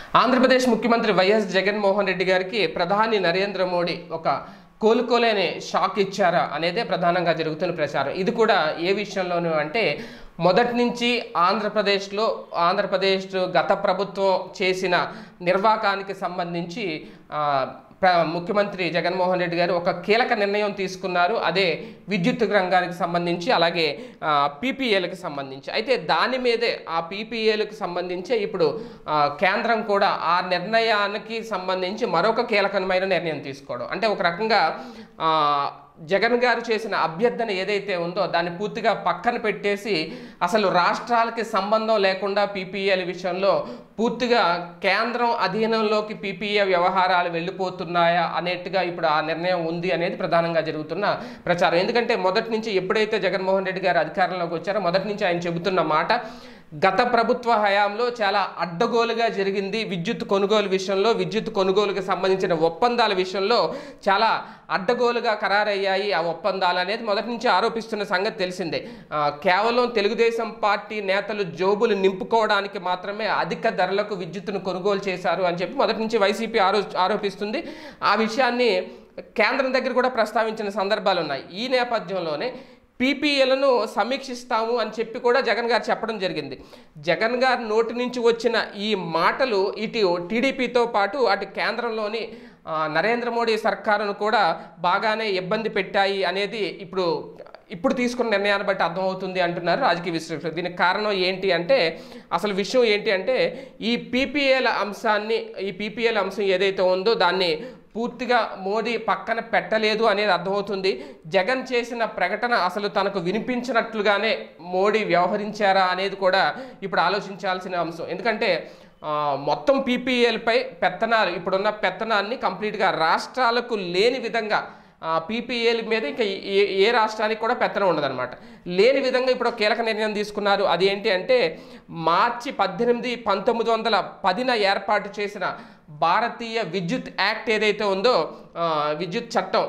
ఆంధ్రప్రదేశ్ ముఖ్యమంత్రి వైఎస్ జగన్మోహన్ రెడ్డి గారికి ప్రధాని నరేంద్ర మోడీ ఒక కోలుకోలేని షాక్ ఇచ్చారా అనేదే ప్రధానంగా జరుగుతున్న ప్రచారం ఇది కూడా ఏ విషయంలోనూ అంటే మొదటి నుంచి ఆంధ్రప్రదేశ్లో ఆంధ్రప్రదేశ్ గత ప్రభుత్వం చేసిన నిర్వాకానికి సంబంధించి ఆ, ప్ర ముఖ్యమంత్రి జగన్మోహన్ రెడ్డి గారు ఒక కీలక నిర్ణయం తీసుకున్నారు అదే విద్యుత్ రంగానికి సంబంధించి అలాగే పీపీఏలకు సంబంధించి అయితే దాని మీదే ఆ పీపీఏలకు సంబంధించి ఇప్పుడు ఆ, కేంద్రం కూడా ఆ నిర్ణయానికి సంబంధించి మరొక కీలకమైన నిర్ణయం తీసుకోవడం అంటే ఒక రకంగా ఆ, జగన్ గారు చేసిన అభ్యర్థన ఏదైతే ఉందో దాన్ని పూర్తిగా పక్కన పెట్టేసి అసలు రాష్ట్రాలకి సంబంధం లేకుండా పీపీఏల విషయంలో పూర్తిగా కేంద్రం అధీనంలోకి పీపీఏ వ్యవహారాలు వెళ్ళిపోతున్నాయా అనేట్టుగా ఇప్పుడు ఆ నిర్ణయం ఉంది అనేది ప్రధానంగా జరుగుతున్న ప్రచారం ఎందుకంటే మొదటి నుంచి ఎప్పుడైతే జగన్మోహన్ రెడ్డి గారు అధికారంలోకి వచ్చారో మొదటి నుంచి ఆయన చెబుతున్న మాట గత ప్రభుత్వ హయాంలో చాలా అడ్డగోలుగా జరిగింది విద్యుత్ కొనుగోలు విషయంలో విద్యుత్ కొనుగోలుకి సంబంధించిన ఒప్పందాల విషయంలో చాలా అడ్డగోలుగా ఖరారయ్యాయి ఆ ఒప్పందాలు అనేది మొదటి నుంచి ఆరోపిస్తున్న సంగతి తెలిసిందే ఆ, కేవలం తెలుగుదేశం పార్టీ నేతలు జోబులు నింపుకోవడానికి మాత్రమే అధిక ధరలకు విద్యుత్తును కొనుగోలు చేశారు అని చెప్పి మొదటి నుంచి వైసీపీ ఆరో ఆరోపిస్తుంది ఆ విషయాన్ని కేంద్రం దగ్గర కూడా ప్రస్తావించిన సందర్భాలు ఉన్నాయి ఈ నేపథ్యంలోనే పీపీఎలను సమీక్షిస్తాము అని చెప్పి కూడా జగన్ గారు చెప్పడం జరిగింది జగన్ గారి నోటి నుంచి వచ్చిన ఈ మాటలు ఇటు టీడీపీతో పాటు అటు కేంద్రంలోని ఆ, నరేంద్ర మోడీ సర్కారును కూడా బాగానే ఇబ్బంది పెట్టాయి అనేది ఇప్పుడు ఇప్పుడు తీసుకున్న నిర్ణయాన్ని బట్టి అర్థమవుతుంది అంటున్నారు రాజకీయ విశ్లేషకులు దీనికి కారణం ఏంటి అంటే అసలు విషయం ఏంటి అంటే ఈ పీపీఏల అంశాన్ని ఈ పీపీఏల అంశం ఏదైతే ఉందో దాన్ని పూర్తిగా మోడీ పక్కన పెట్టలేదు అనేది అర్థమవుతుంది జగన్ చేసిన ప్రకటన అసలు తనకు వినిపించినట్లుగానే మోడీ వ్యవహరించారా అనేది కూడా ఇప్పుడు ఆలోచించాల్సిన అంశం ఎందుకంటే ఆ, మొత్తం పీపీఎల్పై పెత్తనాలు ఇప్పుడున్న పెత్తనాన్ని కంప్లీట్గా రాష్ట్రాలకు లేని విధంగా పీపీఏల మీద ఇంకా ఏ ఏ రాష్ట్రానికి కూడా పెత్తనం ఉండదన్నమాట లేని విధంగా ఇప్పుడు ఒక కీలక నిర్ణయం తీసుకున్నారు అది ఏంటి అంటే మార్చి పద్దెనిమిది పంతొమ్మిది వందల పదిన ఏర్పాటు చేసిన భారతీయ విద్యుత్ యాక్ట్ ఏదైతే ఉందో ఆ, విద్యుత్ చట్టం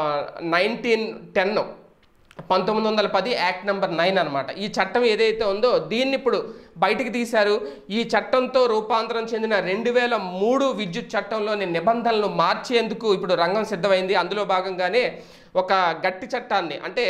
నైన్టీన్ టెన్ పంతొమ్మిది వందల పది యాక్ట్ నెంబర్ నైన్ అనమాట ఈ చట్టం ఏదైతే ఉందో దీన్ని ఇప్పుడు బయటికి తీశారు ఈ చట్టంతో రూపాంతరం చెందిన రెండు వేల మూడు విద్యుత్ చట్టంలోని నిబంధనలను మార్చేందుకు ఇప్పుడు రంగం సిద్ధమైంది అందులో భాగంగానే ఒక గట్టి చట్టాన్ని అంటే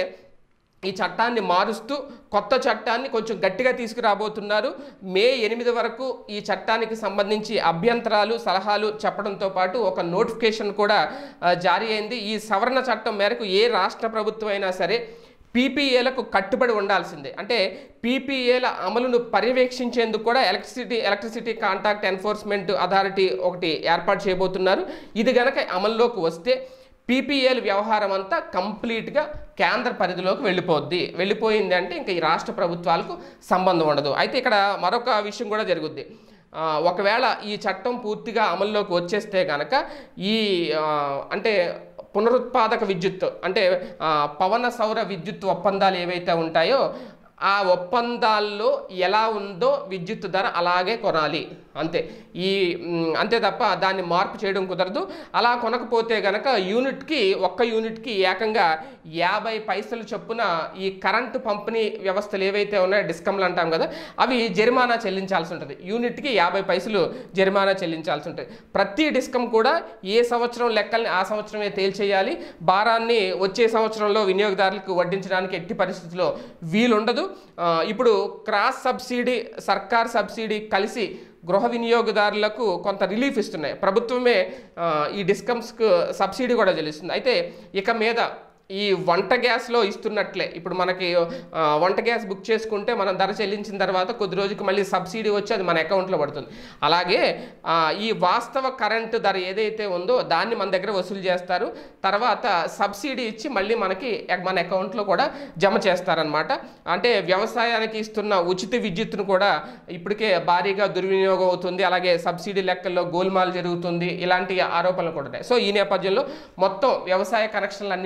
ఈ చట్టాన్ని మారుస్తూ కొత్త చట్టాన్ని కొంచెం గట్టిగా తీసుకురాబోతున్నారు మే ఎనిమిది వరకు ఈ చట్టానికి సంబంధించి అభ్యంతరాలు సలహాలు చెప్పడంతో పాటు ఒక నోటిఫికేషన్ కూడా ఆ, జారీ అయింది ఈ సవరణ చట్టం మేరకు ఏ రాష్ట్ర ప్రభుత్వం అయినా సరే పీపీఏలకు కట్టుబడి ఉండాల్సిందే అంటే పీపీఏల అమలును పర్యవేక్షించేందుకు కూడా electricity electricity contract enforcement authority ఒకటి ఏర్పాటు చేయబోతున్నారు ఇది గనక అమల్లోకి వస్తే పీపీఎల్ వ్యవహారం అంతా కంప్లీట్గా కేంద్ర పరిధిలోకి వెళ్ళిపోద్ది వెళ్ళిపోయింది అంటే ఇంకా ఈ రాష్ట్ర ప్రభుత్వాలకు సంబంధం ఉండదు అయితే ఇక్కడ మరొక విషయం కూడా జరుగుద్ది ఆ, ఒకవేళ ఈ చట్టం పూర్తిగా అమల్లోకి వచ్చేస్తే కనుక ఈ ఆ, అంటే పునరుత్పాదక విద్యుత్ అంటే ఆ, పవన సౌర విద్యుత్ ఒప్పందాలు ఏవైతే ఉంటాయో ఆ ఒప్పందాల్లో ఎలా ఉందో విద్యుత్ ధర అలాగే కొనాలి అంతే ఈ మ్, అంతే తప్ప దాన్ని మార్పు చేయడం కుదరదు అలా కొనకపోతే గనక యూనిట్కి ఒక్క యూనిట్కి ఏకంగా యాభై పైసలు చొప్పున ఈ కరెంటు పంపిణీ వ్యవస్థలు ఏవైతే ఉన్నాయో డిస్కమ్లు అంటాం కదా అవి జరిమానా చెల్లించాల్సి ఉంటుంది యూనిట్కి యాభై పైసలు జరిమానా చెల్లించాల్సి ఉంటుంది ప్రతి డిస్కమ్ కూడా ఏ సంవత్సరం లెక్కల్ని ఆ సంవత్సరమే తేల్చేయాలి భారాన్ని వచ్చే సంవత్సరంలో వినియోగదారులకు వడ్డించడానికి ఎట్టి పరిస్థితుల్లో వీలుండదు ఆ, ఇప్పుడు క్రాస్ సబ్సిడీ సర్కార్ సబ్సిడీ కలిసి గృహ వినియోగదారులకు కొంత రిలీఫ్ ఇస్తున్నాయి ప్రభుత్వమే ఆ, ఈ డిస్కమ్స్కు సబ్సిడీ కూడా చెల్లిస్తుంది అయితే ఇక మీద ఈ వంట గ్యాస్లో ఇస్తున్నట్లే ఇప్పుడు మనకి ఆ, వంట గ్యాస్ బుక్ చేసుకుంటే మనం ధర చెల్లించిన తర్వాత కొద్ది రోజుకి మళ్ళీ సబ్సిడీ వచ్చి అది మన అకౌంట్లో పడుతుంది అలాగే ఆ, ఈ వాస్తవ కరెంటు ధర ఏదైతే ఉందో దాన్ని మన దగ్గర వసూలు చేస్తారు తర్వాత సబ్సిడీ ఇచ్చి మళ్ళీ మనకి మన అకౌంట్లో కూడా జమ చేస్తారనమాట అంటే వ్యవసాయానికి ఇస్తున్న ఉచిత విద్యుత్తును కూడా ఇప్పటికే భారీగా దుర్వినియోగం అవుతుంది అలాగే సబ్సిడీ లెక్కల్లో గోల్మాల్ జరుగుతుంది ఇలాంటి ఆరోపణలు కూడా ఉన్నాయి సో ఈ నేపథ్యంలో మొత్తం వ్యవసాయ కనెక్షన్లు అన్నింటికీ కూడా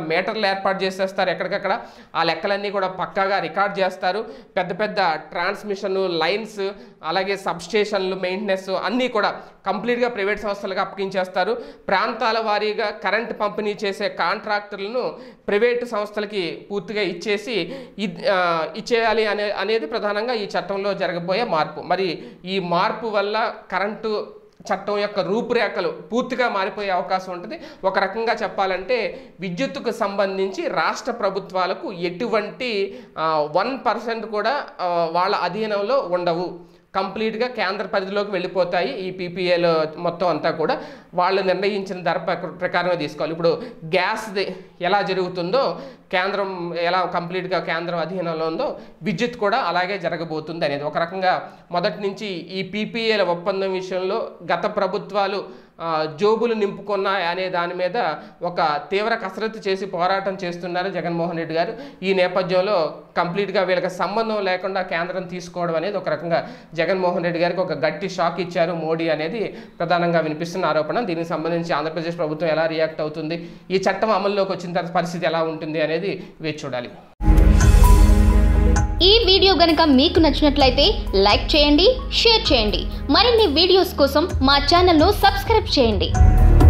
మీటర్లు ఏర్పాటు చేసేస్తారు ఎక్కడికక్కడ ఆ లెక్కలన్నీ కూడా పక్కాగా రికార్డ్ చేస్తారు పెద్ద పెద్ద ట్రాన్స్మిషన్ లైన్స్ అలాగే సబ్స్టేషన్లు మెయింటెనెన్స్ అన్నీ కూడా కంప్లీట్గా ప్రైవేట్ సంస్థలకు అప్పగించేస్తారు ప్రాంతాల వారీగా కరెంట్ పంపిణీ చేసే కాంట్రాక్టర్లను ప్రైవేటు సంస్థలకి పూర్తిగా ఇచ్చేసి ఇద్- ఆ, ఇచ్చేయాలి అనే అనేది ప్రధానంగా ఈ చట్టంలో జరగబోయే మార్పు మరి ఈ మార్పు వల్ల కరెంటు చట్టం యొక్క రూపురేఖలు పూర్తిగా మారిపోయే అవకాశం ఉంటుంది ఒక రకంగా చెప్పాలంటే విద్యుత్తుకు సంబంధించి రాష్ట్ర ప్రభుత్వాలకు ఎటువంటి వన్ పర్సెంట్ కూడా ఆ, వాళ్ళ అధీనంలో ఉండవు కంప్లీట్గా కేంద్ర పరిధిలోకి వెళ్ళిపోతాయి ఈ పీపీఏలు మొత్తం అంతా కూడా వాళ్ళు నిర్ణయించిన ధర ప్రక- ప్రకారమే తీసుకోవాలి ఇప్పుడు గ్యాస్ది ఎలా జరుగుతుందో కేంద్రం ఎలా కంప్లీట్గా కేంద్రం అధీనంలో ఉందో విద్యుత్ కూడా అలాగే జరగబోతుంది అనేది ఒక రకంగా మొదటి నుంచి ఈ పీపీఏల ఒప్పందం విషయంలో గత ప్రభుత్వాలు ఆ, జోబులు నింపుకున్నాయి అనే దాని మీద ఒక తీవ్ర కసరత్తు చేసి పోరాటం చేస్తున్నారు జగన్మోహన్ రెడ్డి గారు ఈ నేపథ్యంలో కంప్లీట్గా వీళ్ళకి సంబంధం లేకుండా కేంద్రం తీసుకోవడం అనేది ఒక రకంగా జగన్మోహన్ రెడ్డి గారికి ఒక గట్టి షాక్ ఇచ్చారు మోడీ అనేది ప్రధానంగా వినిపిస్తున్న ఆరోపణ దీనికి సంబంధించి ఆంధ్రప్రదేశ్ ప్రభుత్వం ఎలా రియాక్ట్ అవుతుంది ఈ చట్టం అమల్లోకి వచ్చిన తర్వాత పరిస్థితి ఎలా ఉంటుంది అనేది వేచి చూడాలి ఈ వీడియో గనుక మీకు నచ్చినట్లయితే లైక్ చేయండి షేర్ చేయండి మరిన్ని వీడియోస్ కోసం మా ఛానల్ను సబ్స్క్రైబ్ చేయండి